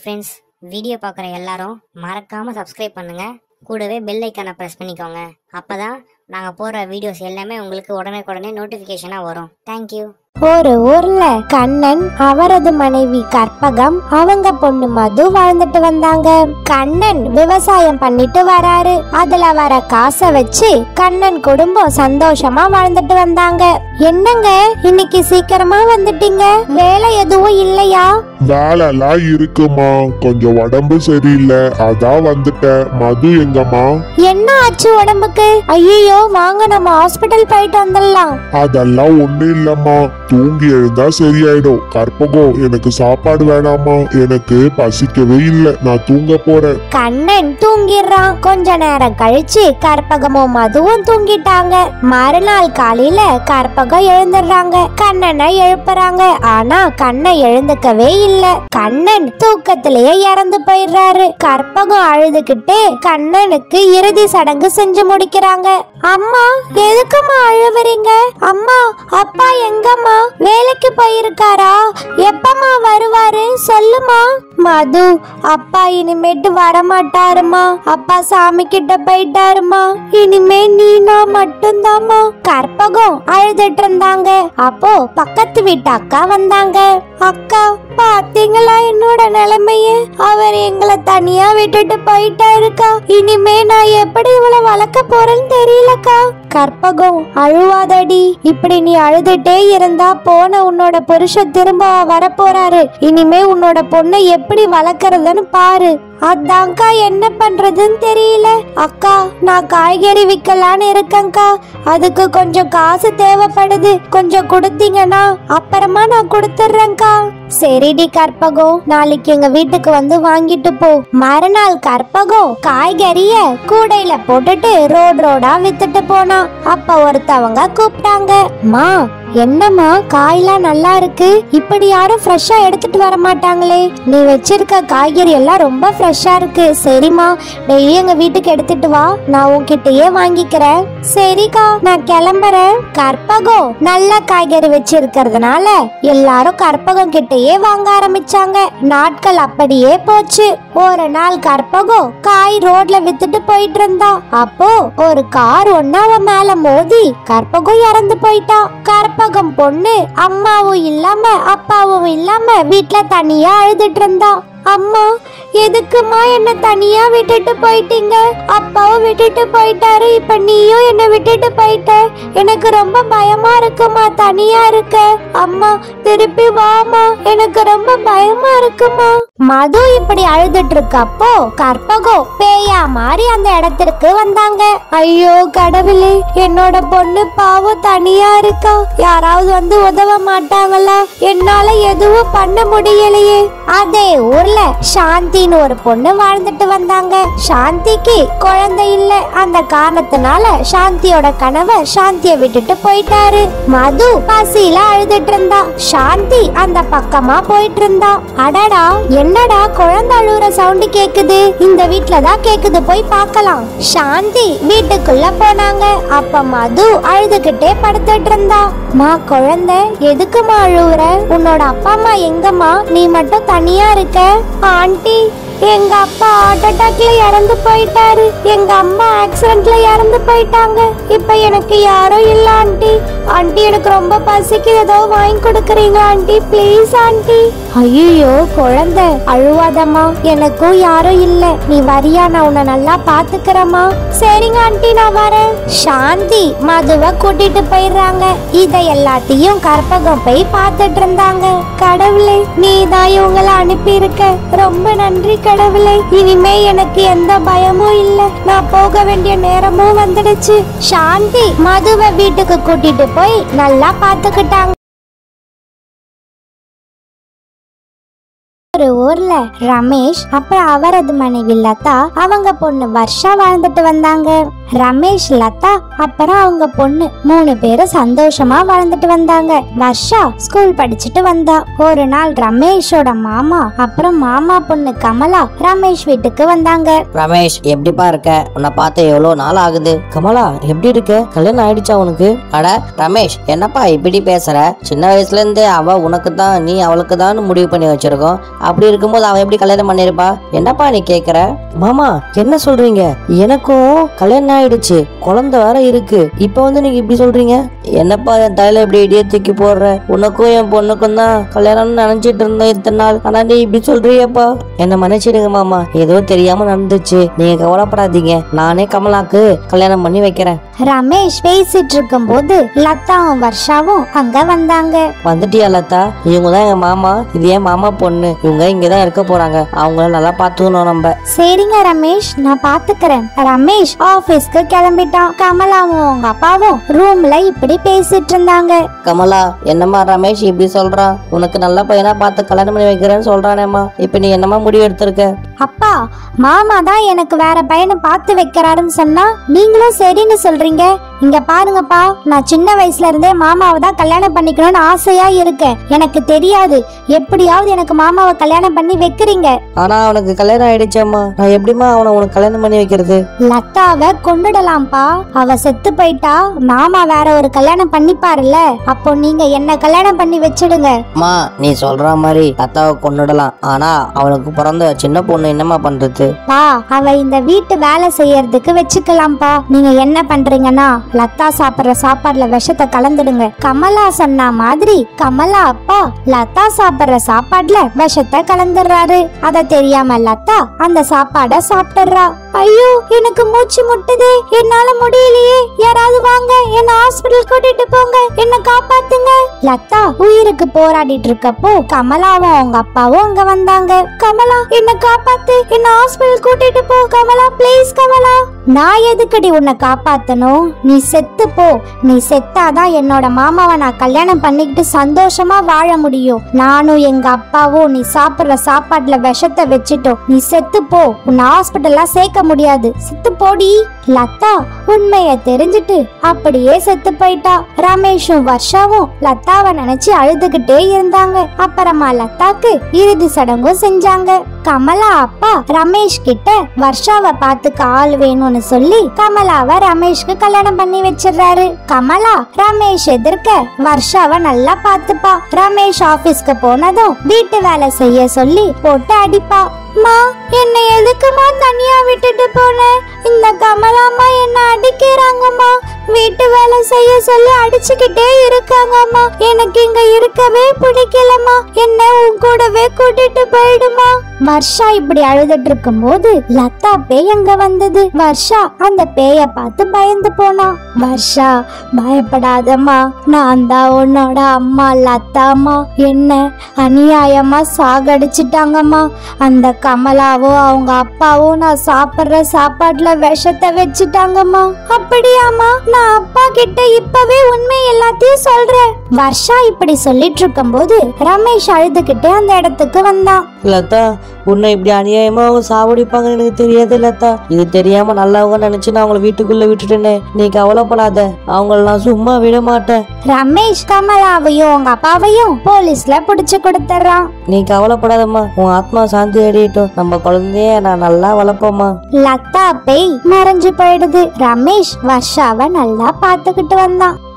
friends video பார்க்குற எல்லாரும் மறக்காம சப்ஸ்கிரைப் பண்ணுங்க கூடவே பெல் ஐக்கானை ப்ரெஸ் பண்ணிக்கோங்க அப்பதான் நாங்க போடுற வீடியோஸ் எல்லாமே உங்களுக்கு உடனே நோட்டிஃபிகேஷனா வரும் தேங்க்யூ ஒரு ஊர்ல கண்ணன் அவரது மனைவி கற்பகம் அவங்க பொண்ணு மது வாழ்ந்துட்டு வந்தாங்க கண்ணன் விவசாயம் பண்ணிட்டு வராரு அதுல வர காசை வச்சு கண்ணன் குடும்பம் சந்தோஷமா வாழ்ந்துட்டு வந்தாங்க என்னங்க இன்னைக்கு சீக்கிரமா வந்துட்டீங்க வேலை எதுவும் இல்லையா வேலைலாம் இருக்குமா கொஞ்சம் உடம்பு சரியில்லை அதான் வந்துட்டேன் மது எங்கம்மா என்ன ஆச்சு உடம்புக்கு ஐயோ வாங்க நம்ம ஹாஸ்பிட்டல் போயிட்டு வந்துடலாம் அதெல்லாம் ஒண்ணு இல்லம்மா தூங்கி எழுந்தா சரியாயிடும் கற்பகம் எனக்கு சாப்பாடு வேணாமா எனக்கு பசிக்கவே இல்லை நான் தூங்க போறேன் கண்ணன் தூங்கிடுறான் கொஞ்ச நேரம் கழிச்சு கற்பகமும் மதுவும் தூங்கிட்டாங்க மறுநாள் காலையில கற்பகம் எழுந்துடுறாங்க கண்ணனை எழுப்புறாங்க ஆனா கண்ணன் எழுந்துக்கவே இல்ல கண்ணன் தூக்கத்திலேயே இறந்து போயிடுறாரு கற்பகம் அழுதுகிட்டே கண்ணனுக்கு இறுதி சடங்கு செஞ்சு முடிக்கிறாங்க அம்மா எதுக்கும்மா அழுவுறீங்க அம்மா அப்பா எங்கம்மா வேலைக்கு போயிருக்காரா எப்பம்மா வருவாரு சொல்லுமா மது அப்பா இனிமேட்டு வரமாட்டாருமா அப்பா சாமி கிட்ட போயிட்டாருமா இனிமே நீனா மட்டும்தாம்மா கற்பகம் அழுதுட்டு இருந்தாங்க அப்போ பக்கத்து வீட்டு அக்கா வந்தாங்க அக்கா பாத்தீங்களா என்னோட நிலைமைய அவர் எங்களை தனியா விட்டுட்டு போயிட்டாருக்கா இனிமே நான் எப்படி இவளை வளர்க்க போறேன்னு தெரியலக்கா கற்பகம் அழுவாதடி இப்படி நீ அழுதுட்டே இருந்தா போன உன்னோட புருஷன் திரும்ப வரப்போறாரு இனிமே உன்னோட பொண்ணை எப்படி வளர்க்கறதுன்னு பாரு அதான்க்கா என்ன பண்றதுன்னு தெரியல அக்கா நான் காய்கறி விற்கலான்னு இருக்கேன்க்கா அதுக்கு கொஞ்சம் காசு தேவைப்படுது கொஞ்சம் கொடுத்தீங்கன்னா அப்புறமா நான் கொடுத்துட்றேன்க்கா சரிடி கற்பகம் நாளைக்கு எங்க வீட்டுக்கு வந்து வாங்கிட்டு போ மறுநாள் கற்பகம் காய்கறிய கூடையில போட்டுட்டு ரோடு ரோடா வித்துட்டு போனா அப்ப ஒருத்தவங்க கூப்பிட்டாங்க மா என்னம்மா காயெல்லாம் நல்லா இருக்கு இப்படி யாரும் ஃப்ரெஷ்ஷா எடுத்துட்டு வர மாட்டாங்களே நீ வச்சிருக்க காய்கறி எல்லாம் ரொம்ப ஃப்ரெஷ்ஷா இருக்கு சரிம்மா டெய்லி எங்க வீட்டுக்கு எடுத்துட்டு வா நான் உன்கிட்டயே வாங்கிக்கிறேன் சரிக்கா நான் கிளம்புறேன் கற்பகம் நல்ல காய்கறி வச்சிருக்கிறதுனால எல்லாரும் கற்பகம் கிட்டயே வாங்க ஆரம்பிச்சாங்க நாட்கள் அப்படியே போச்சு ஒரு நாள் கற்பகம் காய் ரோட்ல வித்துட்டு போயிட்டு இருந்தா அப்போ ஒரு கார் ஒன்னு அவன் மேல மோதி கற்பகம் இறந்து போயிட்டா கற்பகம் பொண்ணு அம்மாவும் இல்லாம அப்பாவும் இல்லாம வீட்ல தனியா அழுதுட்டு இருந்தா அம்மா எதுக்குமா என்ன தனியா விட்டுட்டு போயிட்டீங்க அப்பாவும் விட்டுட்டு போயிட்டாரு இப்ப நீயும் என்ன விட்டுட்டு போயிட்ட எனக்கு ரொம்ப பயமா இருக்குமா தனியா இருக்க அம்மா திருப்பி வாமா எனக்கு ரொம்ப பயமா இருக்குமா மது இப்படி அழுதுட்டு இருக்கப்போ கற்பகம் பேயா மாறி அந்த இடத்திற்கு வந்தாங்க ஐயோ கடவுளே என்னோட பொண்ணு பாவம் தனியா இருக்கா யாராவது வந்து உதவ மாட்டாங்களா என்னால எதுவும் பண்ண முடியலையே அதே ஊர்ல சாந்தின்னு ஒரு பொண்ணு வாழ்ந்துட்டு வந்தாங்க சாந்திக்கு குழந்தை இல்ல அந்த காரணத்தினால சாந்தியோட கணவர் சாந்திய விட்டுட்டு போயிட்டாரு மது பசியில அழுதுட்டு இருந்தா சாந்தி அந்த பக்கமா போயிட்டு இருந்தா அடடா என்னடா குழந்தை அழுகுற சவுண்ட் கேக்குது இந்த வீட்ல தான் கேக்குது போய் பார்க்கலாம் சாந்தி வீட்டுக்குள்ள போனாங்க அப்ப மது அழுதுகிட்டே படுத்துட்டு இருந்தா மா குழந்தை எதுக்குமா அழுவுற உன்னோட அப்பா அம்மா எங்கம்மா நீ மட்டும் தனியா இருக்க ஆண்டி எங்க அப்பா ஹார்ட் அட்டாக்ல இறந்து போயிட்டாரு எங்க அம்மா ஆக்சிடென்ட்ல இறந்து போயிட்டாங்க இப்ப எனக்கு யாரும் இல்ல ஆண்டி ஆண்டி எனக்கு ரொம்ப பசிக்கு ஏதோ வாங்கி கொடுக்குறீங்க ஆண்டி ப்ளீஸ் ஆண்டி ஐயோ குழந்தை அழுவாதம்மா எனக்கும் யாரும் இல்ல நீ வரியா நான் உன்னை நல்லா பாத்துக்கிறேம்மா சரிங்க ஆண்டி நான் வரேன் சாந்தி மதுவை கூட்டிட்டு போயிடுறாங்க இதை எல்லாத்தையும் கற்பகம் போய் பார்த்துட்டு இருந்தாங்க கடவுளே நீ தான் இவங்களை அனுப்பியிருக்க ரொம்ப நன்றி கடவுளே இனிமே எனக்கு எந்த பயமும் இல்ல நான் போக வேண்டிய நேரமும் வந்துடுச்சு சாந்தி மதுவை வீட்டுக்கு கூட்டிட்டு போய் நல்லா பாத்துக்கிட்டாங்க ஒரு ஊர்ல ரமேஷ் அப்புறம் அவரது மனைவி லதா அவங்க பொண்ணு வர்ஷா வாழ்ந்துட்டு வந்தாங்க ரமேஷ் லதா அப்புறம் அவங்க பொண்ணு மூணு பேரும் சந்தோஷமா வாழ்ந்துட்டு வந்தாங்க வர்ஷா ஸ்கூல் படிச்சுட்டு வந்தா ஒரு நாள் ரமேஷோட மாமா அப்புறம் மாமா பொண்ணு கமலா ரமேஷ் வீட்டுக்கு வந்தாங்க ரமேஷ் எப்படிப்பா இருக்க உன்னை பார்த்து எவ்வளோ நாள் ஆகுது கமலா எப்படி இருக்க கல்யாணம் ஆயிடுச்சா உனக்கு அட ரமேஷ் என்னப்பா இப்படி பேசுற சின்ன வயசுல இருந்து அவ உனக்கு தான் நீ அவளுக்கு தான் முடிவு பண்ணி வச்சிருக்கோம் அப்படி இருக்கும்போது அவ எப்படி கல்யாணம் பண்ணிருப்பா என்னப்பா நீ கேக்குற மாமா என்ன சொல்றீங்க எனக்கும் கல்யாணம் ஆயிடுச்சு குழந்தை வேற இருக்கு இப்ப வந்து நீங்க இப்படி சொல்றீங்க என்னப்பா என் தலையில இப்படி இடியே தூக்கி போடுற உனக்கும் என் பொண்ணுக்கும் தான் கல்யாணம்னு நினைச்சிட்டு இருந்தேன் இத்தனை நாள் ஆனா நீ இப்படி சொல்றியப்பா என்ன மன்னிச்சிடுங்க மாமா ஏதோ தெரியாம நடந்துச்சு நீங்க கவலைப்படாதீங்க நானே கமலாக்கு கல்யாணம் பண்ணி வைக்கிறேன் ரமேஷ் பேசிட்டு இருக்கும்போது லதாவும் வர்ஷாவும் அங்க வந்தாங்க வந்துட்டியா லதா இவங்க தான் எங்க மாமா இது என் மாமா பொண்ணு இவங்க இங்கதான் இருக்க போறாங்க அவங்கள நல்லா பாத்துக்கணும் நம்ம சரிங்க ரமேஷ் நான் பாத்துக்கிறேன் ரமேஷ் ஆபீஸ்க்கு கிளம்பிட்டான் கமலாவும் அவங்க அப்பாவும் ரூம்ல இப்படி பேசிட்டு இருந்தாங்க கமலா என்னம்மா ரமேஷ் இப்படி சொல்றான் உனக்கு நல்ல பையனா பார்த்து கல்யாணம் பண்ணி வைக்கிறேன்னு சொல்றானேம்மா இப்ப நீ என்னம்மா முடிவு எடுத்திருக்க அப்பா மாமா தான் எனக்கு வேற பையனை பார்த்து வைக்கிறாருன்னு சொன்னா நீங்களும் சரின்னு சொல்றீங்க இங்க பாருங்கப்பா நான் சின்ன வயசுல இருந்தே மாமாவை தான் கல்யாணம் பண்ணிக்கணும்னு ஆசையா இருக்கேன் எனக்கு தெரியாது எப்படியாவது எனக்கு மாமாவை கல்யாணம் பண்ணி வைக்கிறீங்க ஆனா அவனுக்கு கல்யாணம் ஆயிடுச்சேம்மா நான் எப்படிம்மா அவனை உனக்கு கல்யாணம் பண்ணி வைக்கிறது லதாவை கொன்னுடலாம்ப்பா அவ செத்து போயிட்டா மாமா வேற ஒரு கல்யாணம் பண்ணிப்பாருல்ல அப்போ நீங்க என்ன கல்யாணம் பண்ணி வச்சிடுங்க அம்மா நீ சொல்ற மாதிரி லதாவை கொண்டுடலாம் ஆனா அவனுக்கு பிறந்த சின்ன பொண்ணு என்னம்மா பண்றது பா அவ இந்த வீட்டு வேலை செய்யறதுக்கு வச்சுக்கலாம்ப்பா நீங்க என்ன பண்றீங்கன்னா லதா சாப்பிடுற சாப்பாடுல விஷத்தை கலந்துடுங்க கமலா சொன்ன மாதிரி கமலா அப்பா லதா சாப்பிடுற சாப்பாடுல விஷத்தை கலந்துடுறாரு அத தெரியாம லதா அந்த சாப்பாட சாப்பிட்டுறா ஐயோ எனக்கு மூச்சு முட்டுது என்னால முடியலையே யாராவது வாங்க என்ன ஹாஸ்பிடல் கூட்டிட்டு போங்க என்ன காப்பாத்துங்க லதா உயிருக்கு போராடிட்டு இருக்கப்போ கமலாவும் அவங்க அப்பாவும் அங்க வந்தாங்க கமலா என்ன காப்பாத்து என்ன ஹாஸ்பிடல் கூட்டிட்டு போ கமலா ப்ளீஸ் கமலா நான் எதுக்கடி உன்னை காப்பாத்தணும் நீ செத்து போ நீ செத்தாதான் என்னோட மாமாவை நான் கல்யாணம் பண்ணிக்கிட்டு சந்தோஷமா வாழ முடியும் நானும் எங்க அப்பாவும் நீ சாப்பிடுற சாப்பாட்டுல விஷத்தை வச்சுட்டோம் நீ செத்து போ உன்னை ஹாஸ்பிட்டல்ல சேர்க்க முடியாது செத்து போடி லதா உண்மைய தெரிஞ்சுட்டு அப்படியே செத்து போயிட்டா ரமேஷும் வர்ஷாவும் லதாவை நினைச்சு அழுதுகிட்டே இருந்தாங்க அப்புறமா லதாக்கு இறுதி சடங்கும் செஞ்சாங்க கமலா அப்பா ரமேஷ் கிட்ட வர்ஷாவை பார்த்துக்க ஆள் வேணும்னு சொல்லி கமலாவை ரமேஷ்க்கு கல்யாணம் பண்ணி வச்சிடுறாரு கமலா ரமேஷ் எதிர்க்க வர்ஷாவை நல்லா பார்த்துப்பா ரமேஷ் ஆபீஸ்க்கு போனதும் வீட்டு வேலை செய்ய சொல்லி போட்டு அடிப்பா மா என்ன எதுக்குமா தனியா விட்டுட்டு போன இந்த கமலாம்மா என்ன அடிக்கிறாங்கம்மா வீட்டு வேலை செய்ய சொல்லி அடிச்சுக்கிட்டே இருக்காங்கம்மா எனக்கு இங்க இருக்கவே பிடிக்கலம்மா என்ன உன் கூடவே கூட்டிட்டு போயிடுமா வர்ஷா இப்படி அழுதுட்டு இருக்கும்போது லதா பேய் அங்க வந்தது வர்ஷா அந்த பேய பார்த்து பயந்து போனா வர்ஷா பயப்படாதம்மா நான் தான் உன்னோட அம்மா லதாம்மா என்ன அநியாயமா சாகடிச்சிட்டாங்கம்மா அந்த கமலாவோ அவங்க அப்பாவோ நான் சாப்பிடுற சாப்பாட்டுல விஷத்தை வச்சுட்டாங்கம்மா அப்படியாம்மா நான் அப்பா கிட்ட இப்பவே உண்மை எல்லாத்தையும் சொல்றேன் வர்ஷா இப்படி சொல்லிட்டு இருக்கும்போது ரமேஷ் அழுதுகிட்டே அந்த இடத்துக்கு வந்தான் லதா உன்னை இப்படி அநியாயமா அவங்க சாவடிப்பாங்கன்னு எனக்கு தெரியாது லதா இது தெரியாம நல்லவங்க நினைச்சு நான் அவங்கள வீட்டுக்குள்ள விட்டுட்டேனே நீ கவலைப்படாத அவங்கள நான் சும்மா விட மாட்டேன் ரமேஷ் கமலாவையும் அவங்க அப்பாவையும் போலீஸ்ல புடிச்சு கொடுத்துறான் நீ கவலைப்படாதம்மா உன் ஆத்மா சாந்தி அடையட்டும் நம்ம குழந்தைய நான் நல்லா வளர்ப்போம்மா லதா பேய் மறைஞ்சு போயிடுது ரமேஷ் வர்ஷாவை நல்லா பாத்துக்கிட்டு வந்தான்